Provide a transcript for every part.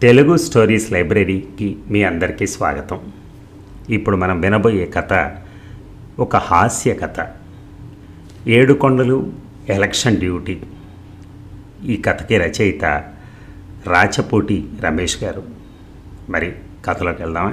Telugu stories లైబ్రరీకి మీ అందరికీ స్వాగతం ఇప్పుడు మనం వినబోయే కథ ఒక హాస్య కథ ఏడుకొండలు ఎలక్షన్ డ్యూటీ ఈ కథకి రచయిత రాచపోటి రమేష్ గారు మరి కథలోకి వెళ్దామా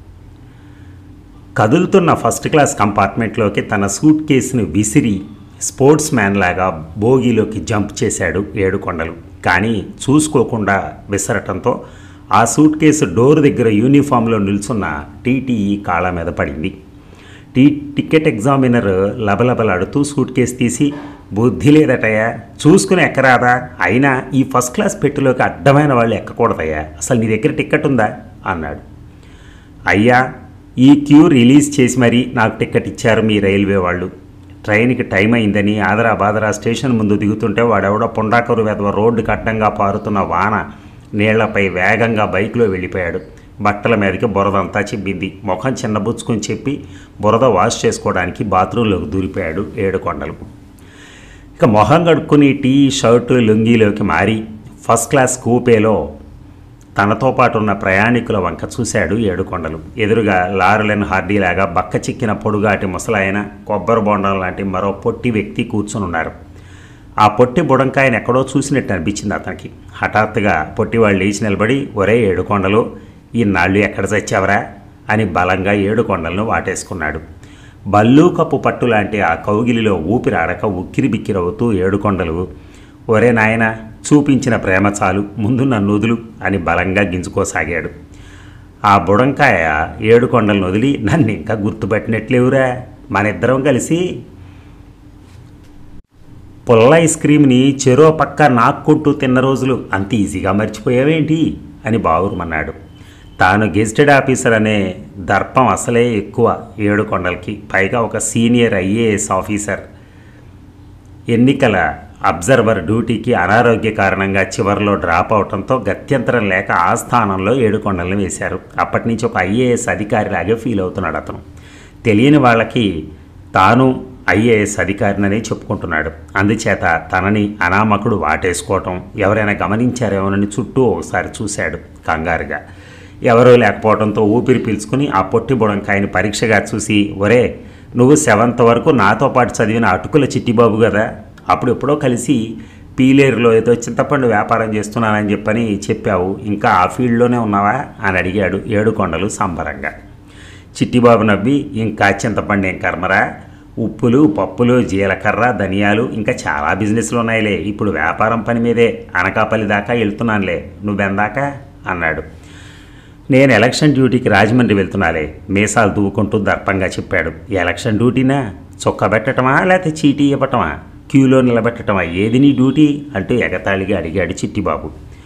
కదులుతున్న ఫస్ట్ క్లాస్ కంపార్ట్మెంట్లోకి తన సూట్ కేసును విసిరి స్పోర్ట్స్ మ్యాన్ లాగా బోగీలోకి జంప్ చేశాడు ఏడుకొండలు కానీ చూసుకోకుండా విసరటంతో ఆ సూట్ కేసు డోర్ దగ్గర యూనిఫామ్లో నిల్చున్న టీటీఈ కాళ్ళ మీద పడింది టీ టికెట్ ఎగ్జామినర్ లబలబలాడుతూ సూట్ కేసు తీసి బుద్ధి లేదటయ్యా చూసుకుని ఎక్కరాదా అయినా ఈ ఫస్ట్ క్లాస్ పెట్టిలోకి అడ్డమైన వాళ్ళు ఎక్కకూడదయ్యా అసలు నీ దగ్గర టికెట్ ఉందా అన్నాడు అయ్యా ఈ క్యూ రిలీజ్ చేసి మరీ నాకు టికెట్ ఇచ్చారు మీ రైల్వే వాళ్ళు ట్రైన్కి టైం అయిందని ఆదరా బాదరా స్టేషన్ ముందు దిగుతుంటే వాడెవడో పుండాకరు వెదవ రోడ్డుకి అడ్డంగా పారుతున్న వాన నీళ్లపై వేగంగా బైక్లో వెళ్ళిపోయాడు బట్టల మీదకి బురదంతా చిబ్బింది ముఖం చిన్నబుచ్చుకొని చెప్పి బురద వాష్ చేసుకోవడానికి బాత్రూంలోకి దూరిపోయాడు ఏడుకొండలు ఇక మొహం కడుక్కుని టీ షర్టు లుంగీలోకి మారి ఫస్ట్ క్లాస్ కూపేలో తనతో పాటు ఉన్న ప్రయాణికుల వంక చూశాడు ఏడుకొండలు ఎదురుగా లారులెన్ హార్డీలాగా బక్క చిక్కిన పొడుగాటి ముసలాయన కొబ్బరి బొండం లాంటి మరో పొట్టి వ్యక్తి కూర్చుని ఉన్నారు ఆ పొట్టి బుడంకాయని ఎక్కడో చూసినట్టు అనిపించింది అతనికి హఠాత్తుగా పొట్టివాళ్ళు లేచి నిలబడి ఒరే ఏడుకొండలు ఈనాళ్ళు ఎక్కడ చచ్చావరా అని బలంగా ఏడుకొండలను వాటేసుకున్నాడు బల్లు కప్పు పట్టు లాంటి ఆ కౌగిలిలో ఊపిరాడక ఉక్కిరి బిక్కిరవుతూ ఏడుకొండలు ఒరే నాయన చూపించిన ప్రేమ చాలు ముందు నన్ను వదులు అని బలంగా గింజుకోసాగాడు ఆ బుడంకాయ ఏడు కొండలను వదిలి నన్ను ఇంకా గుర్తుపెట్టినట్లేవురా మన ఇద్దరం కలిసి పుల్ల ఐస్ క్రీమ్ని చెరో పక్క నాక్కుంటూ తిన్న రోజులు అంత ఈజీగా మర్చిపోయావేంటి అని బావురుమన్నాడు తాను గెజిటెడ్ ఆఫీసర్ అనే దర్పం అసలే ఎక్కువ ఏడు కొండలకి పైగా ఒక సీనియర్ ఐఏఎస్ ఆఫీసర్ ఎన్నికల అబ్జర్వర్ డ్యూటీకి అనారోగ్య కారణంగా చివరిలో డ్రాప్ అవడంతో గత్యంతరం లేక ఆ స్థానంలో ఏడుకొండలను వేశారు అప్పటి నుంచి ఒక ఐఏఎస్ అధికారిలాగే ఫీల్ అవుతున్నాడు అతను తెలియని వాళ్ళకి తాను ఐఏఎస్ అధికారిననే చెప్పుకుంటున్నాడు అందుచేత తనని అనామకుడు వాటేసుకోవటం ఎవరైనా గమనించారేమోనని చుట్టూ ఒకసారి చూశాడు కంగారుగా ఎవరూ లేకపోవడంతో ఊపిరి పీల్చుకుని ఆ పొట్టి బుడంకాయని పరీక్షగా చూసి ఒరే నువ్వు సెవెంత్ వరకు నాతో పాటు చదివిన అటుకుల చిట్టిబాబు కదా అప్పుడు ఎప్పుడో కలిసి పీలేరులో ఏదో చింతపండు వ్యాపారం చేస్తున్నానని చెప్పని చెప్పావు ఇంకా ఆ ఫీల్డ్లోనే ఉన్నావా అని అడిగాడు ఏడుకొండలు సంబరంగా చిట్టిబాబు నవ్వి ఇంకా చింతపండు ఏం కర్మరా ఉప్పులు పప్పులు జీలకర్ర ధనియాలు ఇంకా చాలా బిజినెస్లు ఉన్నాయిలే ఇప్పుడు వ్యాపారం పని మీదే అనకాపల్లి దాకా వెళ్తున్నానులే నువ్వెందాక అన్నాడు నేను ఎలక్షన్ డ్యూటీకి రాజమండ్రి వెళ్తున్నాలే మీసాలు దూకుంటూ దర్పంగా చెప్పాడు ఎలక్షన్ డ్యూటీనా చొక్క పెట్టటమా లేకపోతే చీటీ ఇవ్వటమా క్యూలో నిలబెట్టటమా ఏది నీ డ్యూటీ అంటూ ఎగతాళిగా అడిగాడు చిట్టిబాబు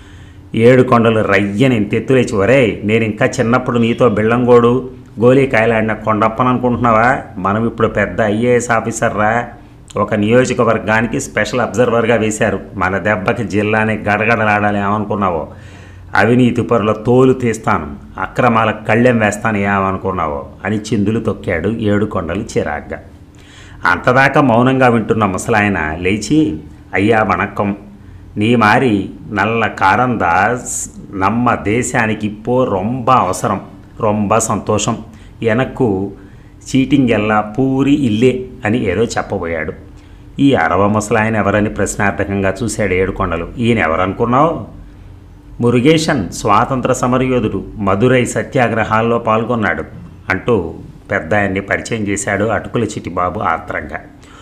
ఏడు కొండలు రయ్యని తెత్తులేచి వరే నేను ఇంకా చిన్నప్పుడు నీతో బిళ్ళంగోడు గోళీకాయలాడిన కొండప్పని అనుకుంటున్నావా మనం ఇప్పుడు పెద్ద ఐఏఎస్ ఆఫీసర్ రా ఒక నియోజకవర్గానికి స్పెషల్ అబ్జర్వర్గా వేశారు మన దెబ్బకి జిల్లాని గడగడలాడాలి ఏమనుకున్నావో అవినీతి పరుల తోలు తీస్తాను అక్రమాల కళ్ళెం వేస్తాను ఏమనుకున్నావో అని చిందులు తొక్కాడు ఏడు కొండలు చిరాగ్గా అంతదాకా మౌనంగా వింటున్న ముసలాయన లేచి అయ్యా వణక్కం నీ మారి నల్ల కారందాస్ నమ్మ దేశానికి இப்போ ரொம்ப అవసరం ரொம்ப సంతోషం ఎనక్కు చీటింగ్ ఎల్లా పూరి ఇల్లే అని ఏదో చెప్పబోయాడు ఈ అరవ ముసలాయన ఎవరని ప్రశ్నార్థకంగా చూశాడు ఏడుకొండలు ఈయన ఎవరనుకున్నావు మురుగేషన్ స్వాతంత్ర సమరయోధుడు మదురై సత్యాగ్రహాల్లో పాల్గొన్నాడు అంటూ పెద్ద ఆయన్ని పరిచయం చేశాడు అటుకుల చిట్టిబాబు ఆత్రంగా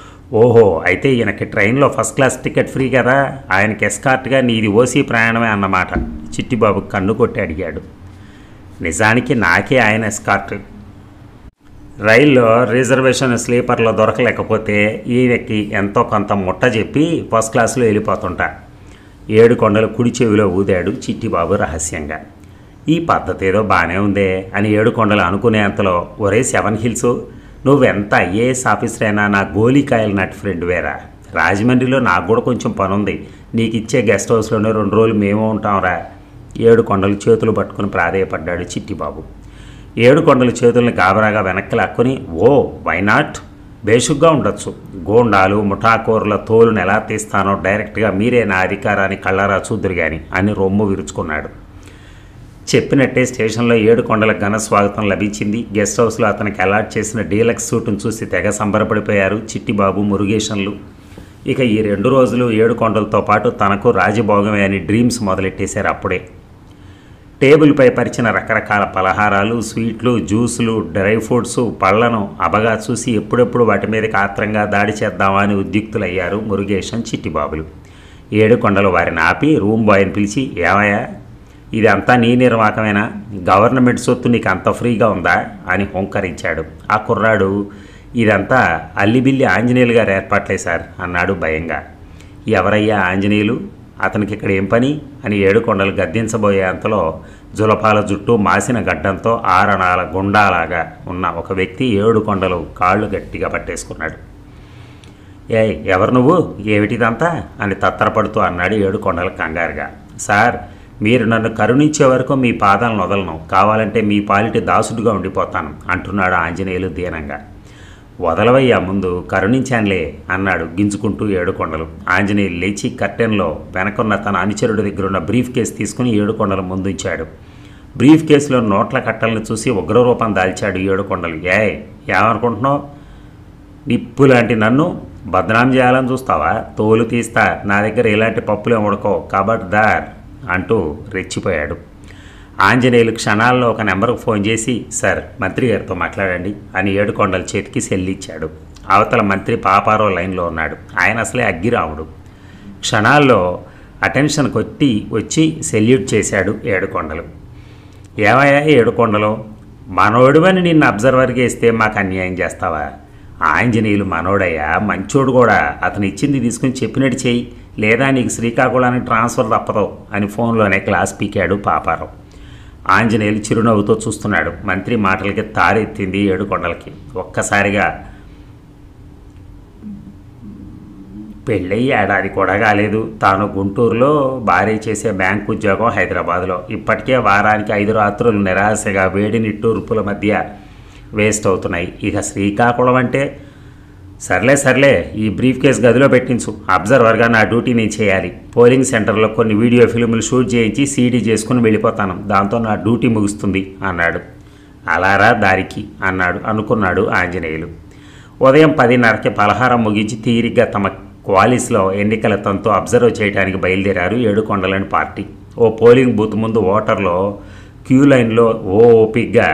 ఓహో అయితే ఈయనకి ట్రైన్లో ఫస్ట్ క్లాస్ టికెట్ ఫ్రీ కదా ఆయనకి ఎస్కార్ట్గా నీది ఓసీ ప్రయాణమే అన్నమాట చిట్టిబాబు కన్ను కొట్టి అడిగాడు నిజానికి నాకే ఆయన ఎస్కార్ట్ రైల్లో రిజర్వేషన్ స్లీపర్లో దొరకలేకపోతే ఈయనకి ఎంతో కొంత ముట్ట చెప్పి ఫస్ట్ క్లాస్లో వెళ్ళిపోతుంటా ఏడు కొండలు కుడి చెవిలో ఊదాడు చిట్టిబాబు రహస్యంగా ఈ పద్ధతి ఏదో బాగానే ఉందే అని ఏడు కొండలు అనుకునేంతలో ఒరే సెవెన్ హిల్స్ నువ్వెంత ఐఏఎస్ ఆఫీసర్ అయినా నా గోలీకాయల నాటి ఫ్రెండ్ వేరా రాజమండ్రిలో నాకు కూడా కొంచెం పని ఉంది నీకు ఇచ్చే గెస్ట్ హౌస్లోనే రెండు రోజులు మేము ఉంటాంరా ఏడు కొండలు చేతులు పట్టుకుని ప్రాధేయపడ్డాడు చిట్టిబాబు ఏడు కొండల చేతుల్ని గాబరాగా వెనక్కి లాక్కొని ఓ వై నాట్ బేషుగ్గా ఉండొచ్చు గోండాలు ముఠాకోరుల తోలును ఎలా తీస్తానో డైరెక్ట్గా మీరే నా అధికారాన్ని కళ్ళారా చూద్దరు గాని అని రొమ్ము విరుచుకున్నాడు చెప్పినట్టే స్టేషన్లో ఏడు కొండల ఘన స్వాగతం లభించింది గెస్ట్ హౌస్లో అతనికి అలాట్ చేసిన డీలక్స్ సూటును చూసి తెగ సంబరపడిపోయారు చిట్టిబాబు మురుగేషన్లు ఇక ఈ రెండు రోజులు ఏడు కొండలతో పాటు తనకు రాజభోగమే అని డ్రీమ్స్ మొదలెట్టేశారు అప్పుడే టేబుల్పై పరిచిన రకరకాల పలహారాలు స్వీట్లు జ్యూసులు డ్రై ఫ్రూట్స్ పళ్లను అబగా చూసి ఎప్పుడెప్పుడు వాటి మీదకి ఆత్రంగా దాడి చేద్దామా అని ఉద్యుక్తులయ్యారు మురుగేశం చిట్టిబాబులు ఏడు కొండలు వారిని ఆపి రూమ్ బాయ్ని పిలిచి ఏమయ్యా ఇది అంతా నీ నిర్వాకమేనా గవర్నమెంట్ సొత్తు నీకు అంత ఫ్రీగా ఉందా అని హోంకరించాడు ఆ కుర్రాడు ఇదంతా అల్లిబిల్లి ఆంజనేయులు గారు ఏర్పాట్లే సార్ అన్నాడు భయంగా ఎవరయ్యా ఆంజనేయులు అతనికి ఇక్కడ ఏం పని అని ఏడుకొండలు గద్దించబోయే అంతలో జులపాల జుట్టు మాసిన గడ్డంతో ఆరణాల గుండాలాగా ఉన్న ఒక వ్యక్తి ఏడు కొండలు కాళ్ళు గట్టిగా పట్టేసుకున్నాడు ఏ ఎవరు నువ్వు ఏమిటిదంతా అని తత్తరపడుతూ అన్నాడు ఏడు కొండల కంగారుగా సార్ మీరు నన్ను కరుణించే వరకు మీ పాదాలను వదలను కావాలంటే మీ పాలిటి దాసుడుగా ఉండిపోతాను అంటున్నాడు ఆంజనేయులు దీనంగా వదలవయ్యా ముందు కరుణించానులే అన్నాడు గింజుకుంటూ ఏడుకొండలు ఆంజనేయులు లేచి కర్టెన్లో వెనకున్న తన అనుచరుడి దగ్గర ఉన్న బ్రీఫ్ కేసు తీసుకుని ఏడుకొండలు ముందుంచాడు బ్రీఫ్ కేసులో నోట్ల కట్టలను చూసి ఉగ్రరూపం దాల్చాడు ఏడుకొండలు ఏ ఏమనుకుంటున్నావు నిప్పు లాంటి నన్ను బదనాం చేయాలని చూస్తావా తోలు తీస్తా నా దగ్గర ఇలాంటి పప్పులే ఉడకో కాబట్టి దార్ అంటూ రెచ్చిపోయాడు ఆంజనేయులు క్షణాల్లో ఒక నెంబర్కు ఫోన్ చేసి సార్ మంత్రి గారితో మాట్లాడండి అని ఏడుకొండల చేతికి సెల్లిచ్చాడు అవతల మంత్రి పాపారో లైన్లో ఉన్నాడు ఆయన అసలే అగ్గిరాముడు క్షణాల్లో అటెన్షన్ కొట్టి వచ్చి సెల్యూట్ చేశాడు ఏడుకొండలు ఏమయ్యా ఏడుకొండలు మనోడువని నిన్ను అబ్జర్వర్గా ఇస్తే మాకు అన్యాయం చేస్తావా ఆంజనేయులు మనోడయ్యా మంచోడు కూడా అతను ఇచ్చింది తీసుకుని చెప్పినట్టు చెయ్యి లేదా నీకు శ్రీకాకుళానికి ట్రాన్స్ఫర్ తప్పదు అని ఫోన్లోనే క్లాస్ పీకాడు పాపారావు ఆంజనేయులు చిరునవ్వుతో చూస్తున్నాడు మంత్రి మాటలకి తారెత్తింది ఏడుకొండలకి ఒక్కసారిగా పెళ్ళయి ఏడాది కూడా కాలేదు తాను గుంటూరులో భార్య చేసే బ్యాంక్ ఉద్యోగం హైదరాబాద్లో ఇప్పటికే వారానికి ఐదు రాత్రులు నిరాశగా వేడి నిట్టూర్పుల మధ్య వేస్ట్ అవుతున్నాయి ఇక శ్రీకాకుళం అంటే సర్లే సర్లే ఈ బ్రీఫ్ కేస్ గదిలో పెట్టించు అబ్జర్వర్గా నా డ్యూటీ నేను చేయాలి పోలింగ్ సెంటర్లో కొన్ని వీడియో ఫిల్ములు షూట్ చేయించి సీడీ చేసుకుని వెళ్ళిపోతాను దాంతో నా డ్యూటీ ముగుస్తుంది అన్నాడు అలారా దారికి అన్నాడు అనుకున్నాడు ఆంజనేయులు ఉదయం పదిన్నరకి పలహారం ముగించి తీరిగ్గా తమ క్వాలిస్లో ఎన్నికల తంతు అబ్జర్వ్ చేయడానికి బయలుదేరారు ఏడుకొండలని పార్టీ ఓ పోలింగ్ బూత్ ముందు ఓటర్లో క్యూ లైన్లో ఓ ఓపిగ్గా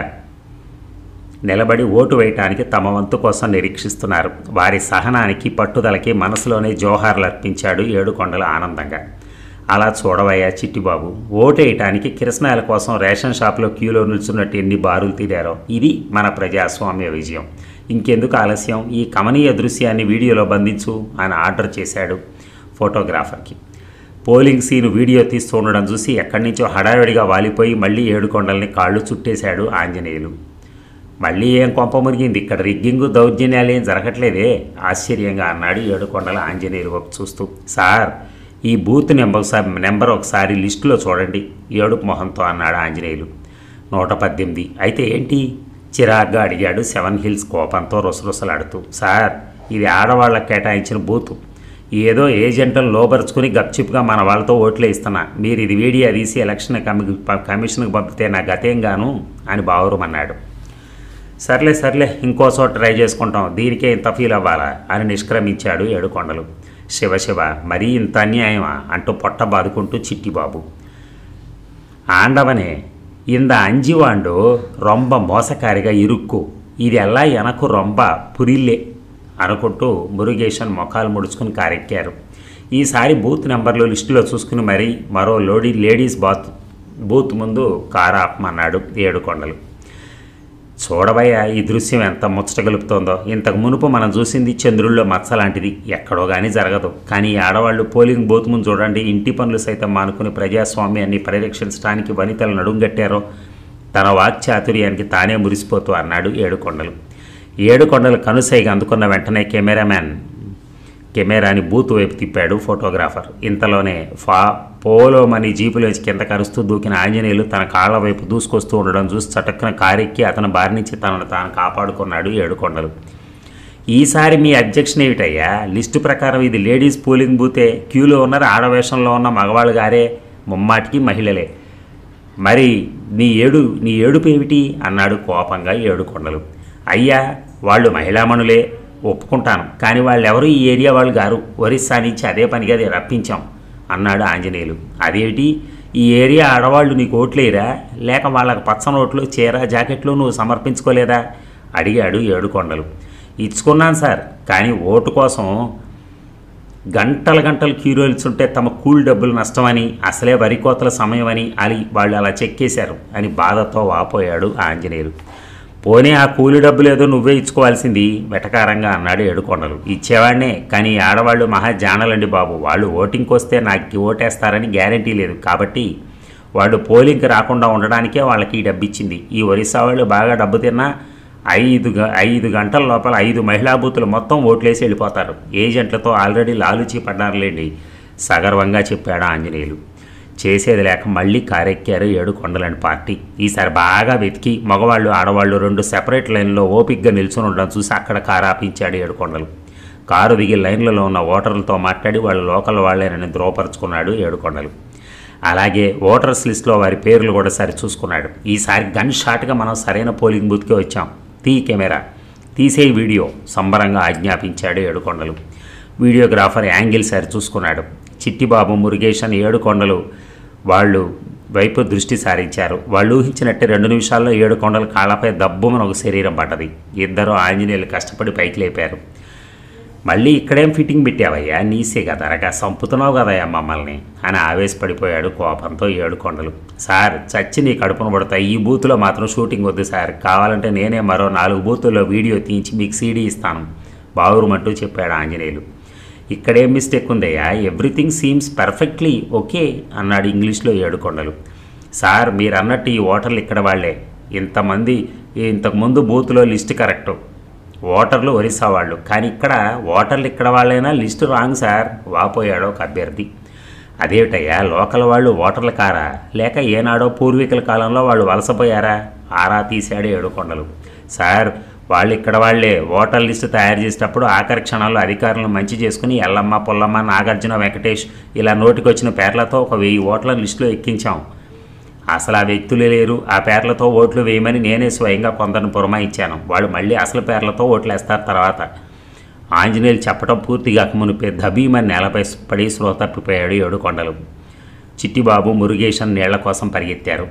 నిలబడి ఓటు వేయటానికి తమ వంతు కోసం నిరీక్షిస్తున్నారు వారి సహనానికి పట్టుదలకి మనసులోనే జోహార్లు అర్పించాడు ఏడుకొండల ఆనందంగా అలా చూడవయ్యా చిట్టిబాబు ఓటు వేయటానికి కిరసనాయల కోసం రేషన్ షాప్లో క్యూలో నిల్చున్నట్టు ఎన్ని బారులు తీరారో ఇది మన ప్రజాస్వామ్య విజయం ఇంకెందుకు ఆలస్యం ఈ కమనీయ దృశ్యాన్ని వీడియోలో బంధించు అని ఆర్డర్ చేశాడు ఫోటోగ్రాఫర్కి పోలింగ్ సీన్ వీడియో తీస్తూ ఉండడం చూసి ఎక్కడి నుంచో హడావిడిగా వాలిపోయి మళ్ళీ ఏడుకొండల్ని కాళ్ళు చుట్టేశాడు ఆంజనేయులు మళ్ళీ ఏం కొంప మురిగింది ఇక్కడ రిగ్గింగు దౌర్జన్యాలు ఏం జరగట్లేదే ఆశ్చర్యంగా అన్నాడు ఏడుకొండల ఆంజనేయులు వైపు చూస్తూ సార్ ఈ బూత్ నెంబర్ ఒకసారి నెంబర్ ఒకసారి లిస్టులో చూడండి ఏడుపు మొహంతో అన్నాడు ఆంజనేయులు నూట పద్దెనిమిది అయితే ఏంటి చిరాగ్గా అడిగాడు సెవెన్ హిల్స్ కోపంతో రుసరుసలాడుతూ సార్ ఇది ఆడవాళ్ళకి కేటాయించిన బూతు ఏదో ఏజెంట్లను లోపరుచుకుని గప్చిప్గా మన వాళ్ళతో ఓట్లే ఇస్తున్నా మీరు ఇది వీడియో తీసి ఎలక్షన్ కమి కమిషన్కి పంపితే నా గతేం గాను అని బావురమన్నాడు సర్లే సర్లే ఇంకో చోట ట్రై చేసుకుంటాం దీనికే ఇంత ఫీల్ అవ్వాలా అని నిష్క్రమించాడు ఏడుకొండలు శివ శివ మరీ ఇంత అన్యాయమా అంటూ పొట్ట బాదుకుంటూ చిట్టిబాబు ఆండవనే ఇంద అంజివాండు రొంబ మోసకారిగా ఇరుక్కు ఇది ఎలా ఎనకు రొంబ పురిల్లే అనుకుంటూ మురుగేషన్ మొఖాలు ముడుచుకుని కారెక్కారు ఈసారి బూత్ నెంబర్లు లిస్టులో చూసుకుని మరీ మరో లోడీ లేడీస్ బాత్ బూత్ ముందు కారు ఆపమన్నాడు ఏడుకొండలు చూడవయ్యా ఈ దృశ్యం ఎంత ముచ్చట గలుపుతోందో ఇంతకు మునుపు మనం చూసింది చంద్రుల్లో మచ్చ లాంటిది ఎక్కడో కానీ జరగదు కానీ ఈ ఆడవాళ్ళు పోలింగ్ బూత్ ముందు చూడండి ఇంటి పనులు సైతం మానుకుని ప్రజాస్వామ్యాన్ని పరిరక్షించడానికి వనితలు నడుంగట్టారో తన వాక్చాతుర్యానికి తానే మురిసిపోతూ అన్నాడు ఏడుకొండలు ఏడుకొండలు కనుసైగా అందుకున్న వెంటనే కెమెరామ్యాన్ కెమెరాని బూత్ వైపు తిప్పాడు ఫోటోగ్రాఫర్ ఇంతలోనే ఫా పోలోమని జీపులోంచి కింద కరుస్తూ దూకిన ఆంజనేయులు తన కాళ్ళ వైపు దూసుకొస్తూ ఉండడం చూసి చటక్కున కారెక్కి అతను బారి నుంచి తనను తాను కాపాడుకున్నాడు ఏడుకొండలు ఈసారి మీ అబ్జెక్షన్ ఏమిటయ్యా లిస్టు ప్రకారం ఇది లేడీస్ పోలింగ్ బూతే క్యూలో ఉన్నారు ఆడవేషంలో ఉన్న మగవాళ్ళు గారే ముమ్మాటికి మహిళలే మరి నీ ఏడు నీ ఏడుపు ఏమిటి అన్నాడు కోపంగా ఏడుకొండలు అయ్యా వాళ్ళు మహిళామణులే ఒప్పుకుంటాను కానీ వాళ్ళెవరు ఈ ఏరియా వాళ్ళు గారు ఒరిస్సా నుంచి అదే పనిగా అది రప్పించాం అన్నాడు ఆంజనేయులు అదేమిటి ఈ ఏరియా ఆడవాళ్ళు నీకు ఓట్లేరా లేక వాళ్ళకి పచ్చని ఓట్లు చీర జాకెట్లు నువ్వు సమర్పించుకోలేదా అడిగాడు ఏడుకొండలు ఇచ్చుకున్నాను సార్ కానీ ఓటు కోసం గంటల గంటలు క్యూరోల్చుంటే తమ కూల్ డబ్బులు నష్టమని అసలే వరి కోతల సమయమని అని వాళ్ళు అలా చెక్కేశారు అని బాధతో వాపోయాడు ఆంజనేయులు పోనీ ఆ కూలి డబ్బులు ఏదో నువ్వే ఇచ్చుకోవాల్సింది వెటకారంగా అన్నాడు ఏడుకొండలు ఇచ్చేవాడినే కానీ ఈ ఆడవాళ్ళు మహా జానలండి బాబు వాళ్ళు ఓటింగ్కి వస్తే నాకు ఓటేస్తారని గ్యారంటీ లేదు కాబట్టి వాళ్ళు పోలింగ్కి రాకుండా ఉండడానికే వాళ్ళకి ఈ డబ్బు ఇచ్చింది ఈ ఒరిస్సా వాళ్ళు బాగా డబ్బు తిన్నా ఐదు గ- ఐదు గంటల లోపల ఐదు మహిళా బూతులు మొత్తం ఓట్లేసి వెళ్ళిపోతారు ఏజెంట్లతో ఆల్రెడీ లాలుచి పడ్డారులేండి సగర్వంగా చెప్పాడు ఆంజనేయులు చేసేది లేక మళ్ళీ కారెక్కారు ఏడు కొండలని పార్టీ ఈసారి బాగా వెతికి మగవాళ్ళు ఆడవాళ్ళు రెండు సెపరేట్ లైన్లో ఓపిక్గా నిల్చుని ఉండడం చూసి అక్కడ కారు ఆపించాడు ఏడు కొండలు కారు దిగి లైన్లలో ఉన్న ఓటర్లతో మాట్లాడి వాళ్ళు లోకల్ వాళ్ళేనని ధ్రువపరుచుకున్నాడు ఏడుకొండలు అలాగే ఓటర్స్ లిస్ట్లో వారి పేర్లు కూడా సరి చూసుకున్నాడు ఈసారి గన్ షాట్గా మనం సరైన పోలింగ్ బూత్కే వచ్చాం తీ కెమెరా తీసే వీడియో సంబరంగా ఆజ్ఞాపించాడు ఏడుకొండలు వీడియోగ్రాఫర్ యాంగిల్ సరి చూసుకున్నాడు చిట్టిబాబు మురుగేషన్ ఏడుకొండలు వాళ్ళు వైపు దృష్టి సారించారు వాళ్ళు ఊహించినట్టే రెండు నిమిషాల్లో ఏడు కొండల కాళ్ళపై దబ్బుమని ఒక శరీరం పడ్డది ఇద్దరు ఆంజనేయులు కష్టపడి పైకి లేపారు మళ్ళీ ఇక్కడేం ఫిట్టింగ్ పెట్టావయ్యా నీసే కదా రగా సంపుతున్నావు కదయ్యా మమ్మల్ని అని ఆవేశపడిపోయాడు కోపంతో ఏడు కొండలు సార్ చచ్చి నీ కడుపున పడతాయి ఈ బూత్లో మాత్రం షూటింగ్ వద్దు సార్ కావాలంటే నేనే మరో నాలుగు బూతుల్లో వీడియో తీయించి మీకు సీడీ ఇస్తాను బావురుమంటూ చెప్పాడు ఆంజనేయులు ఇక్కడేం మిస్టేక్ ఉందయ్యా ఎవ్రీథింగ్ సీమ్స్ పర్ఫెక్ట్లీ ఓకే అన్నాడు ఇంగ్లీష్లో ఏడుకొండలు సార్ మీరు అన్నట్టు ఈ ఓటర్లు ఇక్కడ వాళ్ళే ఇంతమంది ఇంతకుముందు బూత్లో లిస్ట్ కరెక్టు ఓటర్లు ఒరిస్సా వాళ్ళు కానీ ఇక్కడ ఓటర్లు ఇక్కడ వాళ్ళైనా లిస్టు రాంగ్ సార్ వాపోయాడో ఒక అభ్యర్థి అదేమిటయ్యా లోకల్ వాళ్ళు ఓటర్లు కారా లేక ఏనాడో పూర్వీకుల కాలంలో వాళ్ళు వలసపోయారా ఆరా తీశాడు ఏడుకొండలు సార్ వాళ్ళు ఇక్కడ వాళ్ళే ఓటర్ లిస్టు తయారు చేసేటప్పుడు ఆఖరి క్షణాల్లో అధికారులను మంచి చేసుకుని ఎల్లమ్మ పుల్లమ్మ నాగార్జున వెంకటేష్ ఇలా నోటికొచ్చిన పేర్లతో ఒక వెయ్యి ఓట్ల లిస్టులో ఎక్కించాం అసలు ఆ వ్యక్తులే లేరు ఆ పేర్లతో ఓట్లు వేయమని నేనే స్వయంగా కొందరిని పురమాయించాను వాళ్ళు మళ్ళీ అసలు పేర్లతో ఓట్లు వేస్తారు తర్వాత ఆంజనేయులు చెప్పడం పూర్తి కాక మునిపే దబీమని నేలపై పడి స్లో తప్పిపోయాడు ఏడు కొండలు చిట్టిబాబు మురుగేషన్ నీళ్ల కోసం పరిగెత్తారు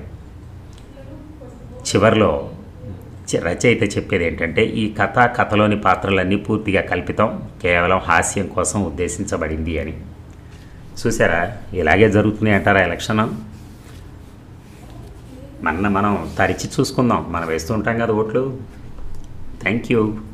చివరిలో చి- రచయిత చెప్పేది ఏంటంటే ఈ కథ కథలోని పాత్రలన్నీ పూర్తిగా కల్పితం కేవలం హాస్యం కోసం ఉద్దేశించబడింది అని చూసారా ఇలాగే జరుగుతున్నాయి అంటారా ఎలక్షన్ మన మనం తరిచి చూసుకుందాం మనం వేస్తూ ఉంటాం కదా ఓట్లు థ్యాంక్ యూ